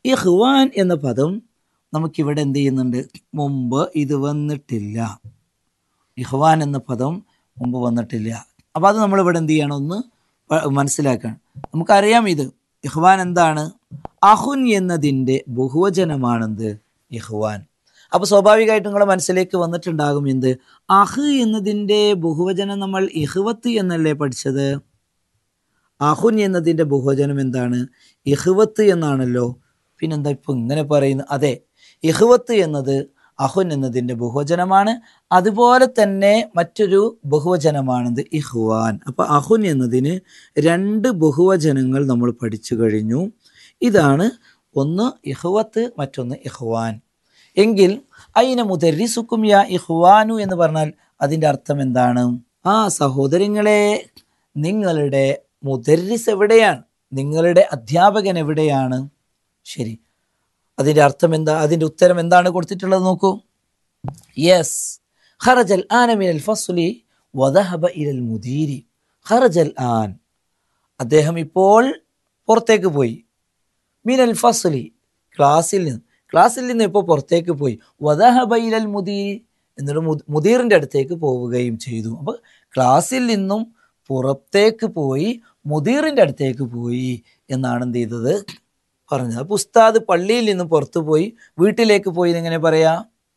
ഇഹ്വാൻ എന്ന പദം നമുക്കിവിടെ എന്ത് ചെയ്യുന്നുണ്ട് മുമ്പ് ഇത് വന്നിട്ടില്ല ഇഹ്വാൻ എന്ന പദം മുമ്പ് വന്നിട്ടില്ല അപ്പോൾ അത് നമ്മളിവിടെ എന്ത് ചെയ്യണം ഒന്ന് പ- മനസ്സിലാക്കണം നമുക്കറിയാം ഇത് ഇഹ്വാൻ എന്താണ് അഹുൻ എന്നതിൻ്റെ ബഹുവചനമാണെന്ത് ഇഹ്വാൻ അപ്പോൾ സ്വാഭാവികമായിട്ടും നിങ്ങളുടെ മനസ്സിലേക്ക് വന്നിട്ടുണ്ടാകും എന്ത് അഹ് എന്നതിൻ്റെ ബഹുവചനം നമ്മൾ ഇഹ്വത്ത് എന്നല്ലേ പഠിച്ചത് അഹുൻ എന്നതിൻ്റെ ബഹുവചനം എന്താണ് ഇഹ്വത്ത് എന്നാണല്ലോ പിന്നെന്താ ഇപ്പൊ ഇങ്ങനെ പറയുന്നത് അതെ ഇഹ്വത്ത് എന്നത് അഹുൻ എന്നതിൻ്റെ ബഹുവചനമാണ് അതുപോലെ തന്നെ മറ്റൊരു ബഹുവചനമാണത് ഇഹ്വാൻ അപ്പൊ അഹുൻ എന്നതിന് രണ്ട് ബഹുവചനങ്ങൾ നമ്മൾ പഠിച്ചു കഴിഞ്ഞു ഇതാണ് ഒന്ന് ഇഹ്വത്ത് മറ്റൊന്ന് ഇഹ്വാൻ എങ്കിൽ അയിന മുദരിസുക്കും യാ ഇഹ്വാനു എന്ന് പറഞ്ഞാൽ അതിൻ്റെ അർത്ഥം എന്താണ് ആ സഹോദരങ്ങളെ നിങ്ങളുടെ മുദരിസ് എവിടെയാണ് നിങ്ങളുടെ അധ്യാപകൻ എവിടെയാണ് ശരി അതിൻ്റെ അർത്ഥം എന്താ അതിൻ്റെ ഉത്തരം എന്താണ് കൊടുത്തിട്ടുള്ളത് നോക്കൂ യെസ് ഖറജൽ ആന മിനൽ ഫസ്ലി വദഹബ ഇലൽ മുദീരി ഖറജൽ ആൻ അദ്ദേഹം ഇപ്പോൾ പുറത്തേക്ക് പോയി മിനൽ ഫസ്ലി ക്ലാസ്സിൽ നിന്ന് ക്ലാസ്സിൽ നിന്ന് ഇപ്പോൾ പുറത്തേക്ക് പോയി വദഹബ ഇലൽ മുദീരി എന്നിട്ട് മുദ്- മുദീറിൻ്റെ അടുത്തേക്ക് പോവുകയും ചെയ്തു അപ്പോൾ ക്ലാസ്സിൽ നിന്നും പുറത്തേക്ക് പോയി മുദീറിൻ്റെ അടുത്തേക്ക് പോയി എന്നാണ് എന്ത് ചെയ്തത് പറഞ്ഞത് അപ്പോൾ ഉസ്താദ് പള്ളിയിൽ നിന്ന് പുറത്തു പോയി വീട്ടിലേക്ക് പോയി എങ്ങനെ പറയാ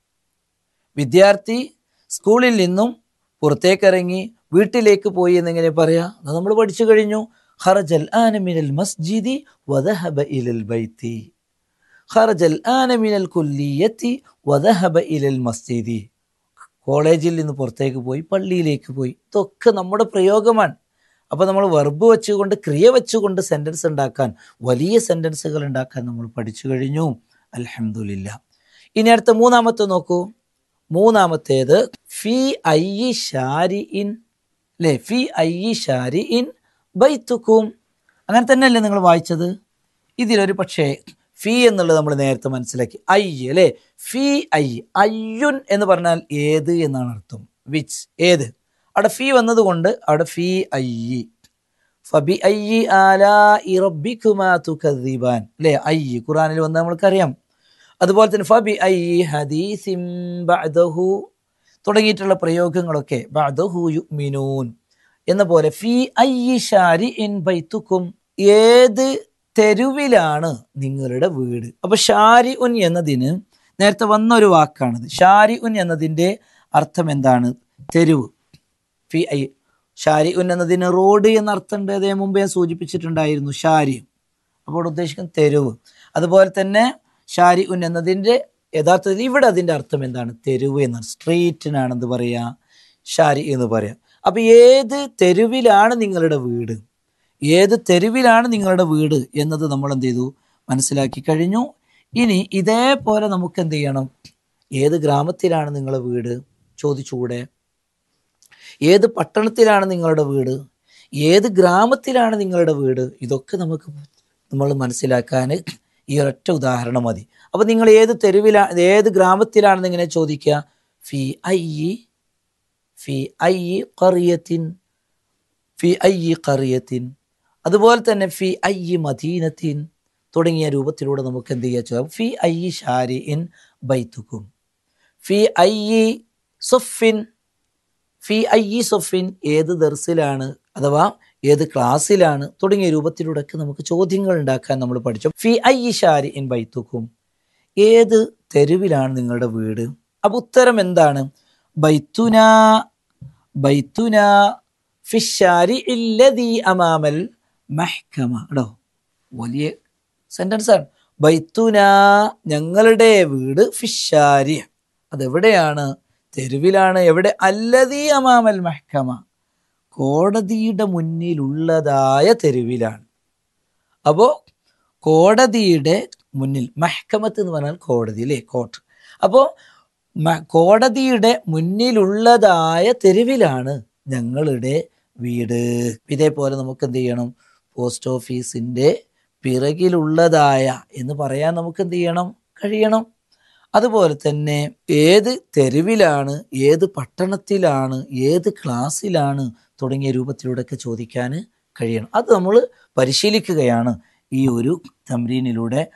വിദ്യാർത്ഥി സ്കൂളിൽ നിന്നും പുറത്തേക്കിറങ്ങി വീട്ടിലേക്ക് പോയി എന്നിങ്ങനെ പറയാ അത് നമ്മൾ പഠിച്ചു കഴിഞ്ഞു ഖറജൽ ആന മിനൽ മസ്ജിദി വദഹബ ഇലൽ ബൈത്തി ഖറജൽ ആന മിനൽ കുല്ലിയത്തി വദഹബ ഇലൽ മസ്ജിദി കോളേജിൽ നിന്ന് പുറത്തേക്ക് പോയി പള്ളിയിലേക്ക് പോയി ഇതൊക്കെ നമ്മുടെ പ്രയോഗമാണ് അപ്പോൾ നമ്മൾ വെർബ് വെച്ചുകൊണ്ട് ക്രിയ വെച്ചുകൊണ്ട് സെൻറ്റൻസ് ഉണ്ടാക്കാൻ വലിയ സെൻറ്റൻസുകൾ ഉണ്ടാക്കാൻ നമ്മൾ പഠിച്ചു കഴിഞ്ഞു അൽഹംദുലില്ല ഇനി അടുത്ത മൂന്നാമത്തെ നോക്കൂ മൂന്നാമത്തേത് ഫി ഐ ഷാരി ഇൻ അല്ലേ ഫി ഐ ഷാരി ഇൻ ബൈത്തുക്കും അങ്ങനെ തന്നെയല്ലേ നിങ്ങൾ വായിച്ചത് ഇതിലൊരു പക്ഷേ ഫി എന്നുള്ളത് നമ്മൾ നേരത്തെ മനസ്സിലാക്കി ഐ അല്ലേ ഫി ഐ അയ്യുൻ എന്ന് പറഞ്ഞാൽ ഏത് എന്നാണ് അർത്ഥം വിച്ച് ഏത് അവിടെ ഫി വന്നതുകൊണ്ട് അവിടെ ഫി ഐ ഫബി ഐ ആലാ റബ്ബിക്കുമാ തുകദ്ദിബാൻ അല്ലേ ഐ ഖുറാനിൽ വന്ന് നമ്മൾക്കറിയാം അതുപോലെ തന്നെ ഫബി ഐ ഹദീസിം ബഅദഹു തുടങ്ങിയിട്ടുള്ള പ്രയോഗങ്ങളൊക്കെ ബഅദഹു യുഅ്മിനൂൻ എന്ന പോലെ ഫി ഐ ഷാരി ഇൻ ബൈത്തുക്കും ഏത് തെരുവിലാണ് നിങ്ങളുടെ വീട് അപ്പൊ ഷാരി ഉൻ എന്നതിന് നേരത്തെ വന്ന ഒരു വാക്കാണിത് ഷാരി ഉൻ എന്നതിൻ്റെ അർത്ഥം എന്താണ് തെരുവ് ഫി ഐ ഷാരി ഉൻ എന്നതിന് റോഡ് എന്ന അർത്ഥമുണ്ട് അതേ മുമ്പേ ഞാൻ സൂചിപ്പിച്ചിട്ടുണ്ടായിരുന്നു ഷാരി അപ്പോൾ ഇവിടെ ഉദ്ദേശിക്കുന്നത് തെരുവ് അതുപോലെ തന്നെ ഷാരി ഉൻ എന്നതിൻ്റെ യഥാർത്ഥത്തിൽ ഇവിടെ അതിൻ്റെ അർത്ഥം എന്താണ് തെരുവ് എന്നാണ് സ്ട്രീറ്റിനാണ് എന്ത് പറയുക ഷാരി എന്ന് പറയാം അപ്പം ഏത് തെരുവിലാണ് നിങ്ങളുടെ വീട് ഏത് തെരുവിലാണ് നിങ്ങളുടെ വീട് എന്നത് നമ്മൾ എന്ത് ചെയ്തു മനസ്സിലാക്കി കഴിഞ്ഞു ഇനി ഇതേപോലെ നമുക്ക് എന്ത് ചെയ്യണം ഏത് ഗ്രാമത്തിലാണ് നിങ്ങളുടെ വീട് ചോദിച്ചുകൂടെ ഏത് പട്ടണത്തിലാണ് നിങ്ങളുടെ വീട് ഏത് ഗ്രാമത്തിലാണ് നിങ്ങളുടെ വീട് ഇതൊക്കെ നമുക്ക് നമ്മൾ മനസ്സിലാക്കാൻ ഈ ഒരൊറ്റ ഉദാഹരണം മതി അപ്പോൾ നിങ്ങൾ ഏത് തെരുവിലാണ് ഏത് ഗ്രാമത്തിലാണെന്ന് ഇങ്ങനെ ചോദിക്കുക ഫി ഐ ഫി ഐ കറിയത്തിൻ ഫി ഐ കറിയത്തിൻ അതുപോലെ തന്നെ ഫി ഐ മദീനത്തിൻ തുടങ്ങിയ രൂപത്തിലൂടെ നമുക്ക് എന്ത് ചെയ്യാ ചോദിക്കാം ഫി ഐ ഷാരി ഇൻ ബൈത്തുക്കും ഫി ഐ സൊഫിൻ ഫി ഐ സൊഫിൻ ഏത് ദർസിലാണ് അഥവാ ഏത് ക്ലാസ്സിലാണ് തുടങ്ങിയ രൂപത്തിലൂടെയൊക്കെ നമുക്ക് ചോദ്യങ്ങൾ ഉണ്ടാക്കാൻ നമ്മൾ പഠിച്ചു ഫി ഐ ഷാരി ഇൻ ബൈത്തുക്കും ഏത് തെരുവിലാണ് നിങ്ങളുടെ വീട് അപ്പൊ ഉത്തരം എന്താണ് ബൈത്തുന ബൈത്തുന ഫിഷാരി ഇല്ലദീ അമാമൽ മഹ്കമ കേട്ടോ വലിയ സെന്റൻസ് ആണ് ബൈത്തുന ഞങ്ങളുടെ വീട് ഫിഷാരി അതെവിടെയാണ് തെരുവിലാണ് എവിടെ അല്ലതീ അമാമൽ മഹ്കമ കോടതിയുടെ മുന്നിലുള്ളതായ തെരുവിലാണ് അപ്പോൾ കോടതിയുടെ മുന്നിൽ മഹ്കമത്ത് എന്ന് പറഞ്ഞാൽ കോടതി അല്ലേ കോർട്ട് അപ്പോൾ കോടതിയുടെ മുന്നിലുള്ളതായ തെരുവിലാണ് ഞങ്ങളുടെ വീട് ഇതേപോലെ നമുക്ക് എന്ത് ചെയ്യണം പോസ്റ്റ് ഓഫീസിൻ്റെ പിറകിലുള്ളതായ എന്ന് പറയാൻ നമുക്ക് എന്ത് ചെയ്യണം കഴിയണം അതുപോലെ തന്നെ ഏത് തെരുവിലാണ് ഏത് പട്ടണത്തിലാണ് ഏത് ക്ലാസ്സിലാണ് തുടങ്ങിയ രൂപത്തിലൂടെയൊക്കെ ചോദിക്കാൻ കഴിയണം അത് നമ്മൾ പരിശീലിക്കുകയാണ് ഈ ഒരു തമ്രീനിലൂടെ